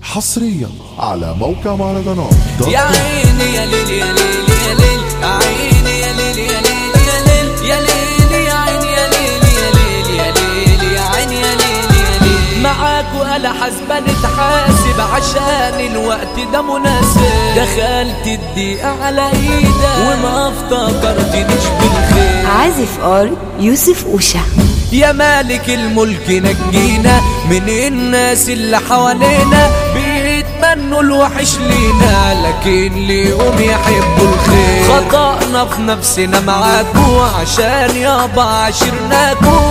حصريا على موقع مهرجانات دوت يا كوم. عيني يا ليل يا ليل يا ليل يا عيني يا ليل يا ليل يا ليل يا ليل يا عيني يا ليل يا ليل يا ليل يا عيني يا ليل يا ليل معاك وانا حاسبة نتحاسب عشان الوقت ده مناسب دخلت الدقيقة على ايدك وما افتكرتنيش بالخير عازف ار يوسف اوشا يا مالك الملك نجينا من الناس اللي حوالينا بيتمنوا الوحش لينا لكن ليهم يحبوا الخير خطأنا في نفسنا معاكو عشان يابا عشرناكو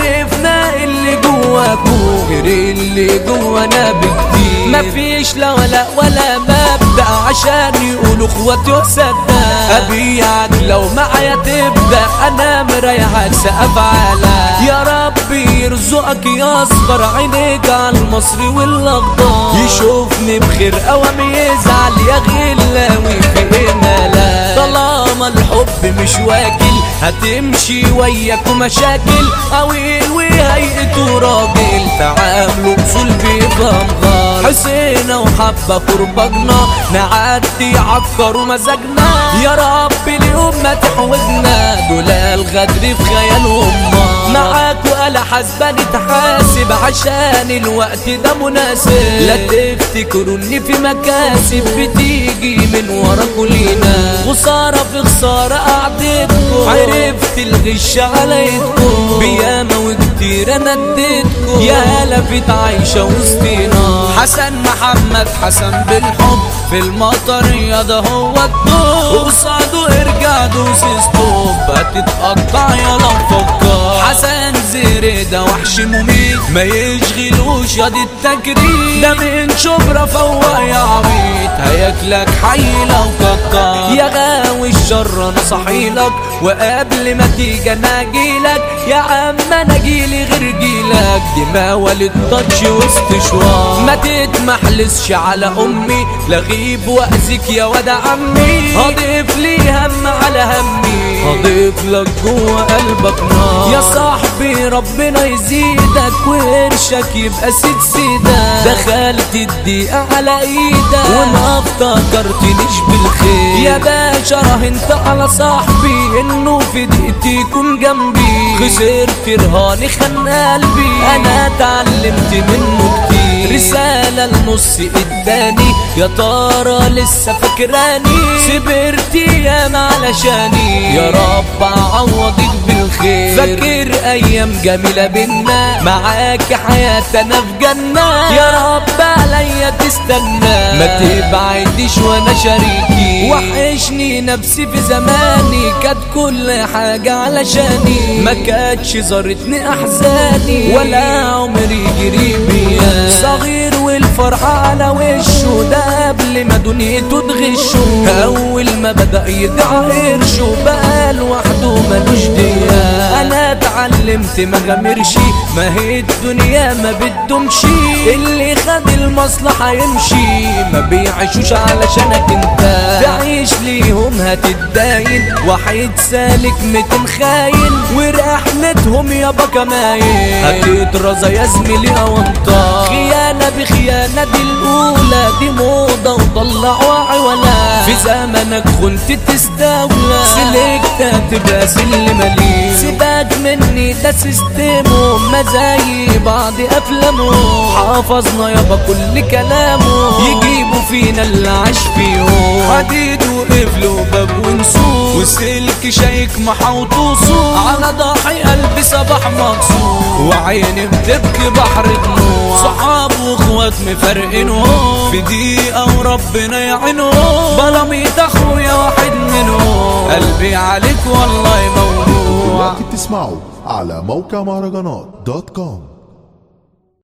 عرفنا اللي جواكو غير اللي جوانا بكتير مفيش لا ولا ولا مبدأ عشان يقولوا اخواتي وصدق ابيعك لو معايا تبدأ انا مريحك سقف على يا رب يرزقك يصبر عينيك على المصري والاخضر يشوفني بخير اوام يزعل يا غلاوي في لا طالما الحب مش واكل هتمشي وياك مشاكل قوي وهيئته راجل تعامله بصول بيفهم غلط حسينا وحبة قربجنا نعدي عكروا مزاجنا يا رب اليوم ما تحوجنا دول الغدر في خيالهم معاك ولا حاسبة نتحاسب عشان الوقت ده مناسب لا تفتكروا ان في مكاسب بتيجي من ورا كلنا خسارة في خسارة قعدتكم عرفت الغش على ايدكم بياما وكتير انا اديتكم يا هلا في عايشة وسطينا حسن محمد حسن بالحب في المطر يا ده هو الدور قصاده ارجع دوس ستوب هتتقطع يا لو فكر حسن زيري ده وحش مميت ما يشغلوش يا دي التجريد ده من شبرا فوق يا عبيط هياكلك حي لو كتر يا غاوي الشر انا صحيلك وقبل ما تيجي انا اجيلك يا عم انا جيلي غير جيلك دي ما والد تاتش وسط شوار ما تتمحلسش على امي لغيب واذيك يا واد عمي هضيف لي هم على همي هضيف لك جوه قلبك نار يا صاحبي ربنا يزيدك وقرشك يبقى سيد سيدك دخلت الدقيقة على ايدك وما افتكرتنيش بالخير يا باشا راهنت على صاحبي انه في دقيقتي يكون جنبي خسرت رهاني خان قلبي انا اتعلمت منه كتير رسالة لنص اداني يا ترى لسه فاكراني صبرت ياما علشاني يا رب اعوضك بالخير فاكر ايام جميلة بينا معاك حياتنا في جنة يا رب عليا تستنى ما تبعدش وانا شريكي وحشني نفسي في زماني كانت كل حاجة علشاني ما كانتش زارتني احزاني ولا عمري جري بيا صغير والفرحة على وشه ده قبل ما دنيته تغشه اول ما بدأ يدع قرشه بقى لوحده ملوش ديا انا اتعلمت ما غامرش ما هي الدنيا ما بتدومش اللي خد المصلحة يمشي ما بيعيشوش علشانك انت تعيش ليهم هتتداين واحد سالك متن خاين ورحمتهم يابا كماين هتترزى يا زميلي اوانطار خيانة بخيانة دي الاولى دي موضة وطلع واعي ولا في زمنك كنت تستولى سلكت تبقى سلم ليه سيبك مني ده سيستمه ما زي بعض افلامه حافظنا يابا كل كلامه يجيبوا فينا اللي عاش فيهم حديد وقفل وباب ونسوق وسلك شيك محوط وصوق على ضاحي قلبي صباح مكسور وعيني بتبكي بحر دموع صحاب واخوات مفرقينهم في دقيقة وربنا يعينهم بلميت اخويا واحد منهم قلبي عليك والله موجوع دلوقتي بتسمعوا على موقع مهرجانات دوت كوم